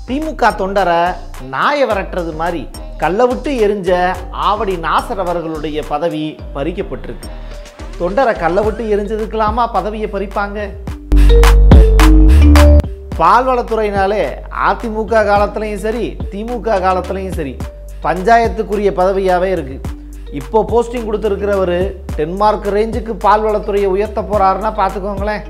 திமுக தொண்டரை நாயை விரட்டுறது மாதிரி கல்லை விட்டு எரிஞ்ச ஆவடி நாசர் அவர்களுடைய பதவி பறிக்கப்பட்டிருக்கு தொண்டரை கல்லை விட்டு எரிஞ்சதுக்கெல்லாமா பதவியை பறிப்பாங்க பால்வளத்துறையினாலே அதிமுக காலத்துலையும் சரி திமுக காலத்துலையும் சரி பஞ்சாயத்துக்குரிய பதவியாகவே இருக்கு இப்போ போஸ்டிங் கொடுத்துருக்கிறவர் டென்மார்க் ரேஞ்சுக்கு பால்வளத்துறையை உயர்த்த போறாருன்னா பார்த்துக்கோங்களேன்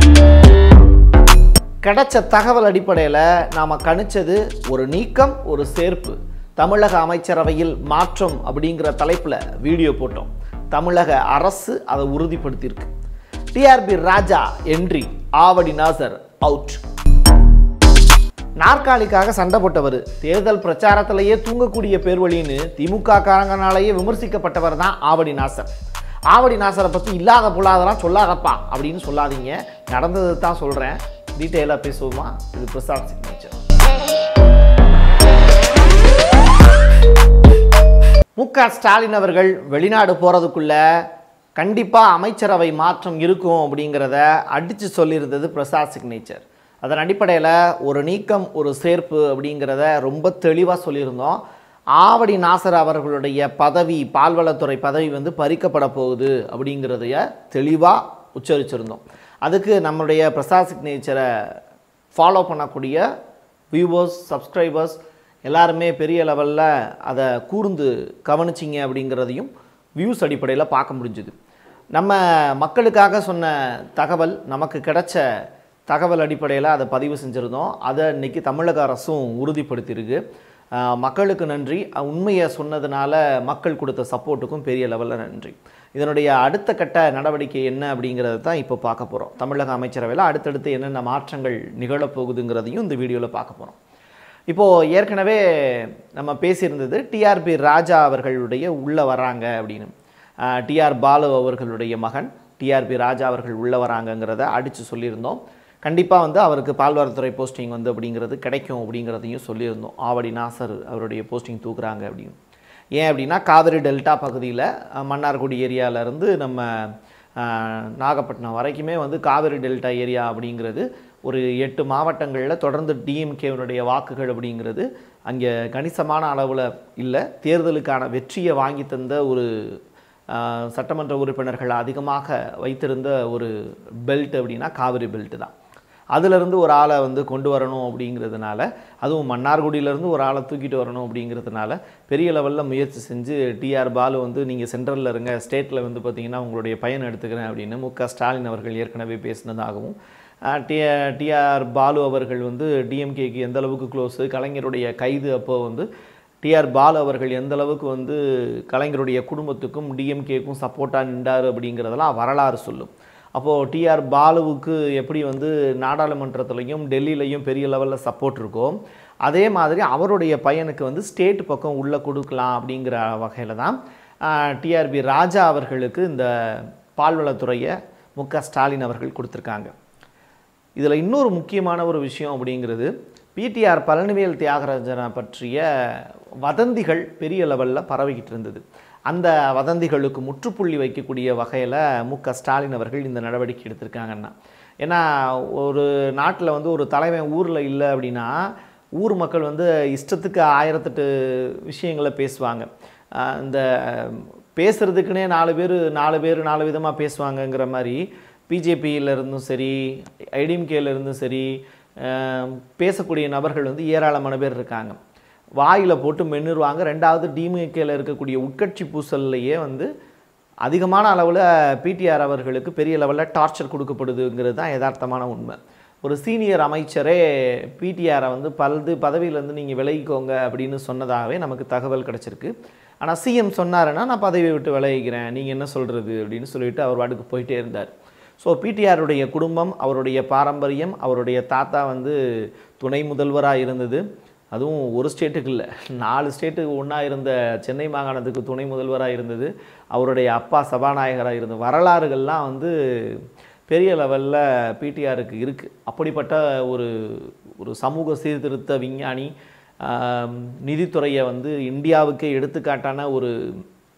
கிடைச்ச தகவல் அடிப்படையில் நாம் கணிச்சது ஒரு நீக்கம் ஒரு சேர்ப்பு தமிழக அமைச்சரவையில் மாற்றம் அப்படிங்கிற தலைப்பில் வீடியோ போட்டோம் தமிழக அரசு அதை உறுதிப்படுத்தியிருக்கு TRB Raja entry Avadi Nasar out நாற்காலிக்காக சண்டை போட்டவர் தேர்தல் பிரச்சாரத்திலேயே தூங்கக்கூடிய பேர்வழின்னு திமுக காரங்கனாலேயே விமர்சிக்கப்பட்டவர் தான் ஆவடி நாசர் ஆவடி நாசரை பற்றி இல்லாத பொல்லாதெல்லாம் சொல்லாதப்பா அப்படின்னு சொல்லாதீங்க நடந்தது தான் சொல்கிறேன் டீட்டெயிலாக பேசுவோமா இது பிரசாத் சிக்னேச்சர் மு க ஸ்டாலின் அவர்கள் வெளிநாடு போகிறதுக்குள்ள கண்டிப்பாக அமைச்சரவை மாற்றம் இருக்கும் அப்படிங்கிறத அடித்து சொல்லியிருந்தது பிரசாத் சிக்னேச்சர் அதன் அடிப்படையில் ஒரு நீக்கம் ஒரு சேர்ப்பு அப்படிங்கிறத ரொம்ப தெளிவாக சொல்லியிருந்தோம் ஆவடி நாசர் அவர்களுடைய பதவி பால்வளத்துறை பதவி வந்து பறிக்கப்பட போகுது அப்படிங்கிறதைய தெளிவாக உச்சரிச்சிருந்தோம் அதுக்கு நம்மளுடைய பிரசாத் சிக்னேச்சரை ஃபாலோ பண்ணக்கூடிய வியூவர்ஸ் சப்ஸ்கிரைபர்ஸ் எல்லாருமே பெரிய லெவலில் அதை கூர்ந்து கவனிச்சிங்க அப்படிங்கிறதையும் வியூஸ் அடிப்படையில் பார்க்க முடிஞ்சுது நம்ம மக்களுக்காக சொன்ன தகவல் நமக்கு கிடைச்ச தகவல் அடிப்படையில் அதை பதிவு செஞ்சுருந்தோம் அதை இன்றைக்கி தமிழக அரசும் உறுதிப்படுத்தியிருக்கு ஆஹ் மக்களுக்கு நன்றி அஹ் உண்மையை சொன்னதுனால மக்கள் கொடுத்த சப்போர்ட்டுக்கும் பெரிய லெவலில் நன்றி இதனுடைய அடுத்த கட்ட நடவடிக்கை என்ன அப்படிங்கிறத தான் இப்போ பார்க்க போகிறோம் தமிழக அமைச்சரவையில் அடுத்தடுத்து என்னென்ன மாற்றங்கள் நிகழப்போகுதுங்கிறதையும் இந்த வீடியோவில் பார்க்க போகிறோம் இப்போது ஏற்கனவே நம்ம பேசியிருந்தது டிஆர்பி ராஜா அவர்களுடைய உள்ளே வராங்க அப்படின்னு டிஆர் பாலு அவர்களுடைய மகன் டிஆர்பி ராஜா அவர்கள் உள்ளே வராங்கங்கிறத அடித்து சொல்லியிருந்தோம் கண்டிப்பாக வந்து அவருக்கு பால்வரத்துறை போஸ்டிங் வந்து அப்படிங்கிறது கிடைக்கும் அப்படிங்கிறதையும் சொல்லியிருந்தோம் ஆவடி நாசர் அவருடைய போஸ்டிங் தூக்குறாங்க அப்படின்னு ஏன் அப்படின்னா காவிரி டெல்டா பகுதியில் அஹ், மன்னார்குடி ஏரியாவிலேருந்து நம்ம அஹ், நாகப்பட்டினம் வரைக்குமே வந்து காவிரி டெல்டா ஏரியா அப்படிங்கிறது ஒரு எட்டு மாவட்டங்களில் தொடர்ந்து டிஎம்கேவினுடைய வாக்குகள் அப்படிங்கிறது அங்கே கணிசமான அளவில் இல்லை தேர்தலுக்கான வெற்றியை வாங்கி தந்த ஒரு ஆஹ், சட்டமன்ற உறுப்பினர்கள் அதிகமாக வைத்திருந்த ஒரு பெல்ட் அப்படின்னா காவிரி பெல்ட் தான் அதிலிருந்து ஒரு ஆளை வந்து கொண்டு வரணும் அப்படிங்கிறதுனால அதுவும் மன்னார்குடியிலேருந்து ஒரு ஆளை தூக்கிட்டு வரணும் அப்படிங்கிறதுனால பெரிய லெவலில் முயற்சி செஞ்சு டிஆர் பாலு வந்து நீங்கள் சென்ட்ரலில் இருங்க ஸ்டேட்டில் வந்து பார்த்தீங்கன்னா உங்களுடைய பயன் எடுத்துக்கிறேன் அப்படின்னு மு க ஸ்டாலின் அவர்கள் ஏற்கனவே பேசினதாகவும் டி டிஆர் பாலு அவர்கள் வந்து டிஎம்கேக்கு எந்த அளவுக்கு க்ளோஸு கலைஞருடைய கைது அப்போ வந்து டிஆர் பாலு அவர்கள் எந்த அளவுக்கு வந்து கலைஞருடைய குடும்பத்துக்கும் டிஎம்கேக்கும் சப்போர்ட்டாக நின்றார் அப்படிங்கிறதெல்லாம் வரலாறு சொல்லும் அப்போது டிஆர் பாலுவுக்கு எப்படி வந்து நாடாளுமன்றத்துலேயும் டெல்லியிலையும் பெரிய லெவலில் சப்போர்ட் இருக்கோ அதே மாதிரி அவருடைய பையனுக்கு வந்து ஸ்டேட் பக்கம் உள்ளே கொடுக்கலாம் அப்படிங்கிற வகையில் தான் டிஆர்பி ராஜா அவர்களுக்கு இந்த பால்வளத்துறையை மு க ஸ்டாலின் அவர்கள் கொடுத்துருக்காங்க இதில் இன்னொரு முக்கியமான ஒரு விஷயம் அப்படிங்கிறது பிடிஆர் பழனிவேல் தியாகராஜனை பற்றிய வதந்திகள் பெரிய லெவலில் பரவிக்கிட்டு இருந்தது அந்த வதந்திகளுக்கு முற்றுப்புள்ளி வைக்கக்கூடிய வகையில் மு க ஸ்டாலின் அவர்கள் இந்த நடவடிக்கை எடுத்திருக்காங்கன்னா ஏன்னா ஒரு நாட்டில் வந்து ஒரு தலைவன் ஊரில் இல்லை அப்படின்னா ஊர் மக்கள் வந்து இஷ்டத்துக்கு ஆயிரத்தெட்டு விஷயங்களை பேசுவாங்க ஆஹ் இந்த பேசுகிறதுக்குனே நாலு பேர் நாலு பேர் நாலு விதமாக பேசுவாங்கங்கிற மாதிரி பிஜேபியில் இருந்தும் சரி ஐடிஎம்கேல இருந்தும் சரி ஆஹ் பேசக்கூடிய நபர்கள் வந்து ஏராளமான பேர் இருக்காங்க வாயில் போட்டு மென்னுருவாங்க ரெண்டாவது டிஎம்கேல இருக்கக்கூடிய உட்கட்சி பூசல்லையே வந்து அதிகமான அளவில் பிடிஆர் அவர்களுக்கு பெரிய லெவலில் டார்ச்சர் கொடுக்கப்படுதுங்கிறது தான் யதார்த்தமான உண்மை ஒரு சீனியர் அமைச்சரே பிடிஆரை வந்து பல்து பதவியிலேருந்து நீங்கள் விலகிக்கோங்க அப்படின்னு சொன்னதாகவே நமக்கு தகவல் கிடச்சிருக்கு ஆனால் சிஎம் சொன்னாருன்னா நான் பதவியை விட்டு விலகிக்கிறேன் நீங்கள் என்ன சொல்கிறது அப்படின்னு சொல்லிட்டு அவர் வாட்டுக்கு போயிட்டே இருந்தார் ஸோ பிடிஆருடைய குடும்பம் அவருடைய பாரம்பரியம் அவருடைய தாத்தா வந்து துணை முதல்வராக இருந்தது அதுவும் ஒரு ஸ்டேட்டுக்கு இல்லை நாலு ஸ்டேட்டுக்கு ஒன்றா இருந்த சென்னை மாகாணத்துக்கு துணை முதல்வராக இருந்தது அவருடைய அப்பா சபாநாயகராக இருந்த வரலாறுகள்லாம் வந்து பெரிய லெவலில் பிடிஆருக்கு இருக்குது அப்படிப்பட்ட ஒரு ஒரு சமூக சீர்திருத்த விஞ்ஞானி ஆம், நிதித்துறையை வந்து இந்தியாவுக்கே எடுத்துக்காட்டான ஒரு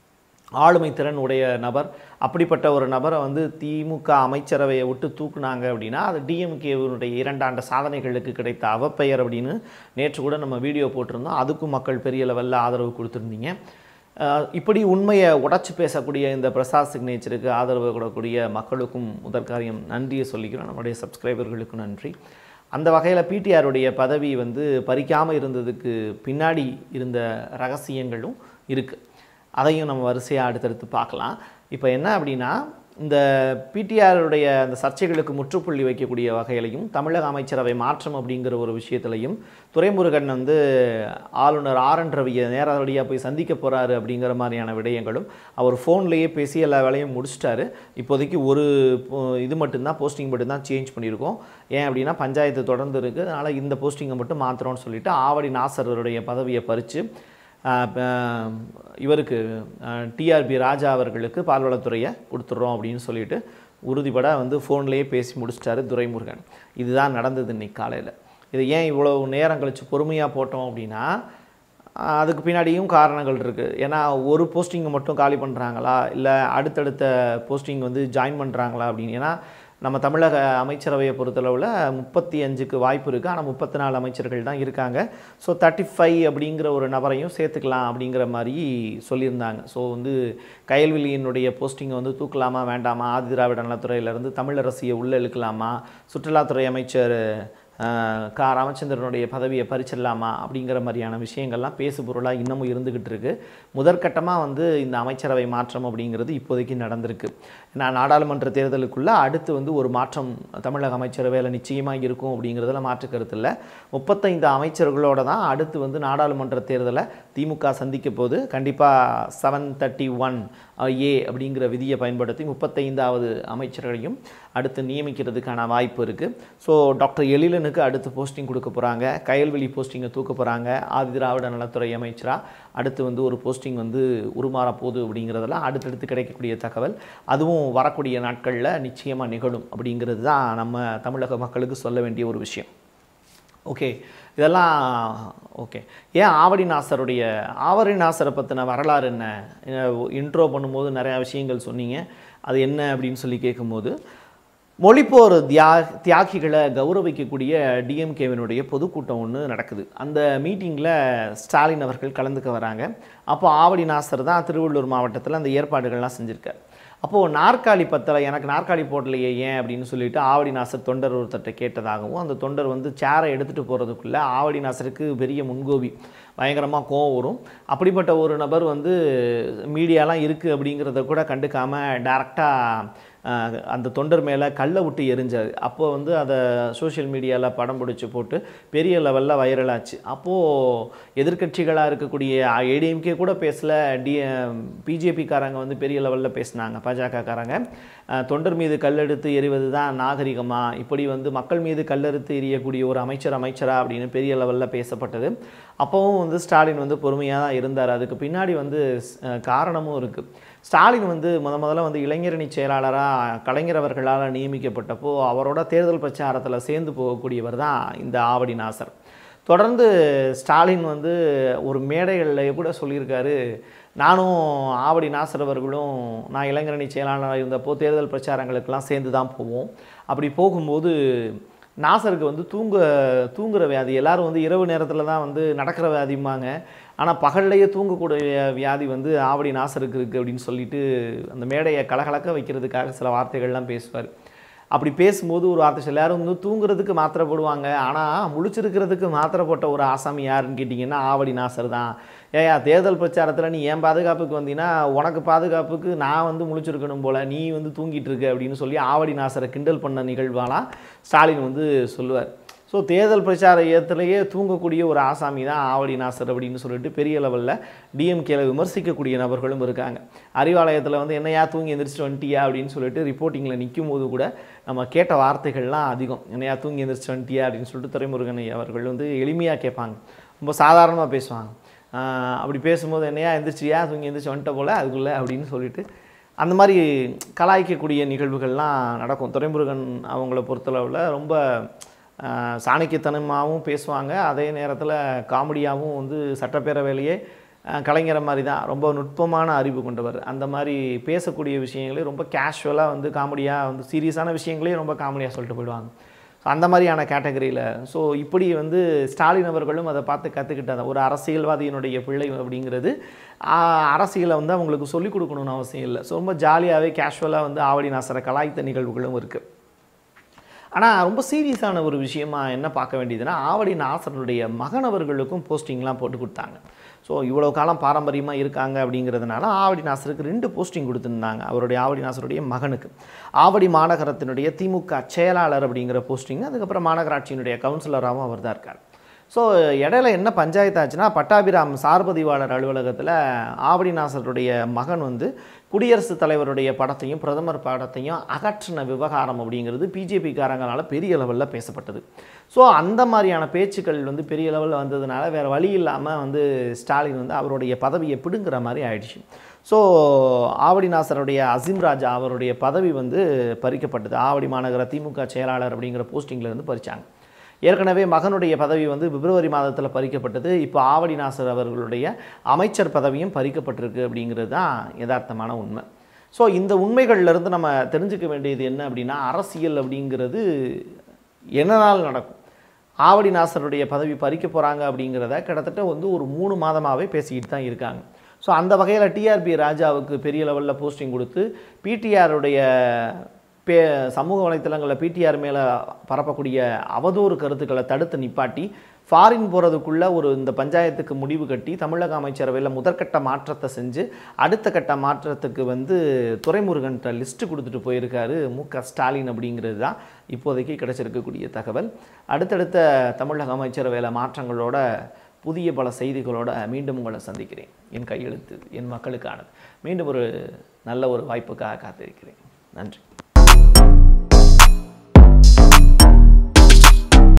ஆளுமை திறன் உடைய நபர் அப்படிப்பட்ட ஒரு நபரை வந்து திமுக அமைச்சரவையை விட்டு தூக்குனாங்க அப்படின்னா அது டிஎம்கேவினுடைய இரண்டாண்டு சாதனைகளுக்கு கிடைத்த அவப்பெயர் அப்படின்னு நேற்று கூட நம்ம வீடியோ போட்டிருந்தோம் அதுக்கும் மக்கள் பெரிய லெவலில் ஆதரவு கொடுத்துருந்தீங்க அஹ் இப்படி உண்மையை உடைச்சு பேசக்கூடிய இந்த பிரசாத் சிக்னேச்சருக்கு ஆதரவு கொடுக்கக்கூடிய மக்களுக்கும் முதல் காரியம் நன்றியை சொல்லிக்கிறோம் நம்முடைய சப்ஸ்கிரைபர்களுக்கும் நன்றி அந்த வகையில் பிடிஆருடைய பதவி வந்து பறிக்காமல் இருந்ததுக்கு பின்னாடி இருந்த ரகசியங்களும் இருக்குது அதையும் நம்ம வரிசையாக அடுத்தடுத்து பார்க்கலாம் இப்போ என்ன அப்படின்னா இந்த பிடிஆருடைய அந்த சர்ச்சைகளுக்கு முற்றுப்புள்ளி வைக்கக்கூடிய வகையிலையும் தமிழக அமைச்சரவை மாற்றம் அப்படிங்கிற ஒரு விஷயத்திலையும் துரைமுருகன் வந்து ஆளுநர் ஆர் என் ரவியை நேரடியாக போய் சந்திக்க போகிறாரு அப்படிங்கிற மாதிரியான விடயங்களும் அவர் ஃபோன்லேயே பேசி எல்லா வேலையும் முடிச்சிட்டாரு இப்போதைக்கு ஒரு போ- இது மட்டும்தான் போஸ்டிங் மட்டும்தான் சேஞ்ச் பண்ணியிருக்கோம் ஏன் அப்படின்னா பஞ்சாயத்து தொடர்ந்து இருக்குது அதனால் இந்த போஸ்டிங்கை மட்டும் மாற்றுறோம்னு சொல்லிட்டு ஆவடி நாசருடைய பதவியை பறித்து ஆஹ் ப- இவருக்கு டிஆர்பி ராஜா அவர்களுக்கு பால்வளத்துறையை கொடுத்துட்றோம் அப்படின்னு சொல்லிட்டு உறுதிப்பட வந்து ஃபோன்லேயே பேசி முடிச்சிட்டாரு துரைமுருகன் இதுதான் நடந்தது இன்னைக்கு காலையில் இது ஏன் இவ்வளோ நேரம் கழித்து பொறுமையாக போட்டோம் அப்படின்னா ஆஹ் அதுக்கு பின்னாடியும் காரணங்கள் இருக்குது ஏன்னா ஒரு போஸ்டிங்கை மட்டும் காலி பண்ணுறாங்களா இல்லை அடுத்தடுத்த போஸ்டிங் வந்து ஜாயின் பண்ணுறாங்களா அப்படின்னு ஏன்னா நம்ம தமிழக அமைச்சரவையை பொறுத்தளவில் முப்பத்தி அஞ்சுக்கு வாய்ப்பு இருக்குது ஆனால் முப்பத்தி நாலு அமைச்சர்கள் தான் இருக்காங்க ஸோ தேர்ட்டி ஃபைவ் அப்படிங்கிற ஒரு நபரையும் சேர்த்துக்கலாம் அப்படிங்கிற மாதிரி சொல்லியிருந்தாங்க ஸோ வந்து கயல்வெளியினுடைய போஸ்டிங்கை வந்து தூக்கலாமா வேண்டாமா ஆதி திராவிட நலத்துறையிலேருந்து தமிழரசியை உள்ளே இழுக்கலாமா சுற்றுலாத்துறை அமைச்சர் ஆஹ் கா ராமச்சந்திரனுடைய பதவியை பறிச்சிடலாமா அப்படிங்கிற மாதிரியான விஷயங்கள்லாம் பேசு பொருளாக இன்னமும் இருந்துக்கிட்டு இருக்கு முதற்கட்டமாக வந்து இந்த அமைச்சரவை மாற்றம் அப்படிங்கிறது இப்போதைக்கு நடந்திருக்கு நான் நாடாளுமன்ற தேர்தலுக்குள்ளே அடுத்து வந்து ஒரு மாற்றம் தமிழக அமைச்சரவையில் நிச்சயமாக இருக்கும் அப்படிங்கிறதுல மாற்று கருத்து இல்லை முப்பத்தைந்து அமைச்சர்களோட தான் அடுத்து வந்து நாடாளுமன்ற தேர்தலை திமுக சந்திக்க போது கண்டிப்பாக செவன் தேர்ட்டி ஒன் ஏ அப்படிங்கிற விதியை பயன்படுத்தி முப்பத்தைந்தாவது அமைச்சர்களையும் அடுத்து நியமிக்கிறதுக்கான வாய்ப்பு இருக்குது ஸோ டாக்டர் எழிலனுக்கு அடுத்து போஸ்டிங் கொடுக்க போகிறாங்க கயல்வெளி போஸ்டிங்கை தூக்க போகிறாங்க ஆதி திராவிட நலத்துறை அமைச்சராக அடுத்து வந்து ஒரு போஸ்டிங் வந்து உருமாற போகுது அப்படிங்கிறதெல்லாம் அடுத்தடுத்து கிடைக்கக்கூடிய தகவல் அதுவும் வரக்கூடிய நாட்களில் நிச்சயமாக நிகழும் அப்படிங்கிறது தான் நம்ம தமிழக மக்களுக்கு சொல்ல வேண்டிய ஒரு விஷயம் ஓகே இதெல்லாம் ஓகே ஏன் ஆவடி நாசருடைய ஆவடி நாசரை பற்றின வரலாறு என்ன இன்ட்ரோ பண்ணும்போது நிறையா விஷயங்கள் சொன்னீங்க அது என்ன அப்படின்னு சொல்லி கேட்கும்போது மொழிப்போர் தியா தியாகிகளை கௌரவிக்கக்கூடிய டிஎம்கேவினுடைய பொதுக்கூட்டம் ஒன்று நடக்குது அந்த மீட்டிங்கில் ஸ்டாலின் அவர்கள் கலந்துக்க வராங்க அப்போ ஆவடி நாசர் தான் திருவள்ளூர் மாவட்டத்தில் அந்த ஏற்பாடுகள்லாம் செஞ்சுருக்கார் அப்போது நாற்காலி பத்தலை எனக்கு நாற்காலி போடலையே ஏன் அப்படின்னு சொல்லிட்டு ஆவடி நாசர் தொண்டர் ஒருத்தர்கிட்ட கேட்டதாகவும் அந்த தொண்டர் வந்து சேரை எடுத்துகிட்டு போகிறதுக்குள்ளே ஆவடி நாசருக்கு பெரிய முன்கோபி பயங்கரமாக கோவம் வரும் அப்படிப்பட்ட ஒரு நபர் வந்து மீடியாலாம் இருக்குது அப்படிங்கிறத கூட கண்டுக்காமல் டேரெக்டாக அந்த தொண்டர் மேலே கல்லை விட்டு எரிஞ்சார் அப்போ வந்து அதை சோஷியல் மீடியாவில் படம் பிடிச்சி போட்டு பெரிய லெவலில் வைரல் ஆச்சு அப்போது எதிர்க்கட்சிகளாக இருக்கக்கூடிய ஏடிஎம்கே கூட பேசல டி பிஜேபிக்காரங்க வந்து பெரிய லெவலில் பேசினாங்க பாஜகக்காரங்க தொண்டர் மீது கல்லெடுத்து எறிவது தான் நாகரிகமா இப்படி வந்து மக்கள் மீது கல்லெடுத்து எறியக்கூடிய ஒரு அமைச்சர் அமைச்சரா அப்படின்னு பெரிய லெவலில் பேசப்பட்டது அப்போவும் வந்து ஸ்டாலின் வந்து பொறுமையாக தான் இருந்தார் அதுக்கு பின்னாடி வந்து அஹ், காரணமும் இருக்குது ஸ்டாலின் வந்து முத முதல்ல வந்து இளைஞரணி செயலாளராக கலைஞர் அவர்களால் நியமிக்கப்பட்டப்போ அவரோட தேர்தல் பிரச்சாரத்தில் சேர்ந்து போகக்கூடியவர் தான் இந்த ஆவடி நாசர் தொடர்ந்து ஸ்டாலின் வந்து ஒரு மேடைகளில் கூட சொல்லியிருக்காரு நானும் ஆவடி நாசர் அவர்களும் நான் இளைஞரணி செயலாளராக இருந்தப்போ தேர்தல் பிரச்சாரங்களுக்கெல்லாம் சேர்ந்து தான் போவோம் அப்படி போகும்போது நாசருக்கு வந்து தூங்க தூங்குற வியாதி எல்லாரும் வந்து இரவு நேரத்தில் தான் வந்து நடக்கிற வியாதிம்பாங்க ஆனால் பகல்லையே தூங்கக்கூடிய வியாதி வந்து ஆவடி நாசருக்கு இருக்குது அப்படின்னு சொல்லிட்டு அந்த மேடையை கலகலக்க வைக்கிறதுக்காக சில வார்த்தைகள்லாம் பேசுவார் அப்படி பேசும்போது ஒரு வார்த்தை எல்லாரும் வந்து தூங்குறதுக்கு மாத்திரை போடுவாங்க ஆனால் முழிச்சிருக்கிறதுக்கு மாத்திரை போட்ட ஒரு ஆசாமி யாருன்னு கேட்டிங்கன்னா ஆவடி நாசர் தான் ஏயா தேர்தல் பிரச்சாரத்தில் நீ என் பாதுகாப்புக்கு வந்தீங்கன்னா உனக்கு பாதுகாப்புக்கு நான் வந்து முழிச்சிருக்கணும் போல நீ வந்து தூங்கிட்டு இருக்க அப்படின்னு சொல்லி ஆவடி நாசரை கிண்டல் பண்ண நிகழ்வாலாம் ஸ்டாலின் வந்து சொல்லுவார் ஸோ தேர்தல் பிரச்சார ஏத்திலேயே தூங்கக்கூடிய ஒரு ஆசாமி தான் ஆவடி நாசர் அப்படின்னு சொல்லிட்டு பெரிய லெவலில் டிஎம்கேல விமர்சிக்கக்கூடிய நபர்களும் இருக்காங்க அறிவாலயத்தில் வந்து என்னையா தூங்கி எந்திரிச்சிட்டு வந்துட்டியா அப்படின்னு சொல்லிட்டு ரிப்போர்ட்டிங்கில் நிற்கும் போது கூட நம்ம கேட்ட வார்த்தைகள்லாம் அதிகம் என்னையா தூங்கி எந்திரிச்சிட்டு வந்துட்டியா அப்படின்னு சொல்லிட்டு துரைமுருகன் ஐயா அவர்கள் வந்து எளிமையாக கேட்பாங்க ரொம்ப சாதாரணமாக பேசுவாங்க ஆஹ் அப்படி பேசும்போது என்னையா எந்திரிச்சியா தூங்கி எந்திரிச்சு வந்துட்ட போல அதுக்குள்ளே அப்படின்னு சொல்லிட்டு அந்த மாதிரி கலாய்க்கக்கூடிய நிகழ்வுகள்லாம் நடக்கும் துரைமுருகன் அவங்கள பொறுத்தளவில் ரொம்ப ஆஹ் சாணக்கியத்தனமாகவும் பேசுவாங்க அதே நேரத்தில் காமெடியாகவும் வந்து சட்டப்பேரவையிலேயே அஹ், கலைஞரை மாதிரி தான் ரொம்ப நுட்பமான அறிவு கொண்டவர் அந்த மாதிரி பேசக்கூடிய விஷயங்களே ரொம்ப கேஷுவலாக வந்து காமெடியாக வந்து சீரியஸான விஷயங்களையும் ரொம்ப காமெடியாக சொல்லிட்டு போயிடுவாங்க ஸோ அந்த மாதிரியான கேட்டகரியில் ஸோ இப்படி வந்து ஸ்டாலின் அவர்களும் அதை பார்த்து கற்றுக்கிட்டாங்க ஒரு அரசியல்வாதியினுடைய பிள்ளை அப்படிங்கிறது ஆஹ், அரசியலை வந்து அவங்களுக்கு சொல்லிக் கொடுக்கணும்னு அவசியம் இல்லை ஸோ ரொம்ப ஜாலியாகவே கேஷுவலாக வந்து ஆவடி நாசரை கலாய்த்த நிகழ்வுகளும் இருக்குது ஆனால் ரொம்ப சீரியஸான ஒரு விஷயமா என்ன பார்க்க வேண்டியதுன்னா ஆவடி நாசருடைய மகன் அவர்களுக்கும் போஸ்டிங்லாம் போட்டு கொடுத்தாங்க ஸோ இவ்வளோ காலம் பாரம்பரியமாக இருக்காங்க அப்படிங்கிறதுனால ஆவடி நாசருக்கு ரெண்டு போஸ்டிங் கொடுத்துருந்தாங்க அவருடைய ஆவடி நாசருடைய மகனுக்கு ஆவடி மாநகரத்தினுடைய திமுக செயலாளர் அப்படிங்கிற போஸ்டிங் அதுக்கப்புறம் மாநகராட்சியினுடைய கவுன்சிலராகவும் அவர் தான் இருக்கார் ஸோ இடையில என்ன பஞ்சாயத்து ஆச்சுன்னா பட்டாபிராம் சார்பதிவாளர் அலுவலகத்தில் ஆவடி நாசருடைய மகன் வந்து குடியரசுத் தலைவருடைய படத்தையும் பிரதமர் படத்தையும் அகற்றின விவகாரம் அப்படிங்கிறது பிஜேபிக்காரங்களால பெரிய லெவலில் பேசப்பட்டது ஸோ அந்த மாதிரியான பேச்சுக்கள் வந்து பெரிய லெவலில் வந்ததுனால வேறு வழி இல்லாமல் வந்து ஸ்டாலின் வந்து அவருடைய பதவியை பிடுங்குற மாதிரி ஆயிடுச்சு ஸோ ஆவடி நாசருடைய அசீம் ராஜா அவருடைய பதவி வந்து பறிக்கப்பட்டது ஆவடி மாநகர திமுக செயலாளர் அப்படிங்கிற போஸ்டிங்கில் இருந்து பறிச்சாங்க ஏற்கனவே மகனுடைய பதவி வந்து பிப்ரவரி மாதத்தில் பறிக்கப்பட்டது இப்போ ஆவடி நாசர் அவர்களுடைய அமைச்சர் பதவியும் பறிக்கப்பட்டிருக்கு அப்படிங்கிறது தான் யதார்த்தமான உண்மை ஸோ இந்த உண்மைகள்லேருந்து நம்ம தெரிஞ்சுக்க வேண்டியது என்ன அப்படின்னா அரசியல் அப்படிங்கிறது என்னனால் நடக்கும் ஆவடி நாசருடைய பதவி பறிக்க போகிறாங்க அப்படிங்கிறத கிட்டத்தட்ட வந்து ஒரு மூணு மாதமாகவே பேசிக்கிட்டு தான் இருக்காங்க ஸோ அந்த வகையில் டிஆர்பி ராஜாவுக்கு பெரிய லெவலில் போஸ்டிங் கொடுத்து பிடிஆருடைய பே சமூக வலைத்தளங்களில் பிடிஆர் மேலே பரப்பக்கூடிய அவதூறு கருத்துக்களை தடுத்து நிப்பாட்டி ஃபாரின் போகிறதுக்குள்ளே ஒரு இந்த பஞ்சாயத்துக்கு முடிவு கட்டி தமிழக அமைச்சரவையில் முதற்கட்ட மாற்றத்தை செஞ்சு அடுத்த கட்ட மாற்றத்துக்கு வந்து துரைமுருகன்கிட்ட லிஸ்ட்டு கொடுத்துட்டு போயிருக்காரு மு க ஸ்டாலின் அப்படிங்கிறது தான் இப்போதைக்கு கிடைச்சிருக்கக்கூடிய தகவல் அடுத்தடுத்த தமிழக அமைச்சரவையில் மாற்றங்களோட புதிய பல செய்திகளோட மீண்டும் உங்களை சந்திக்கிறேன் என் கையெழுத்து என் மக்களுக்கானது மீண்டும் ஒரு நல்ல ஒரு வாய்ப்புக்காக காத்திருக்கிறேன் நன்றி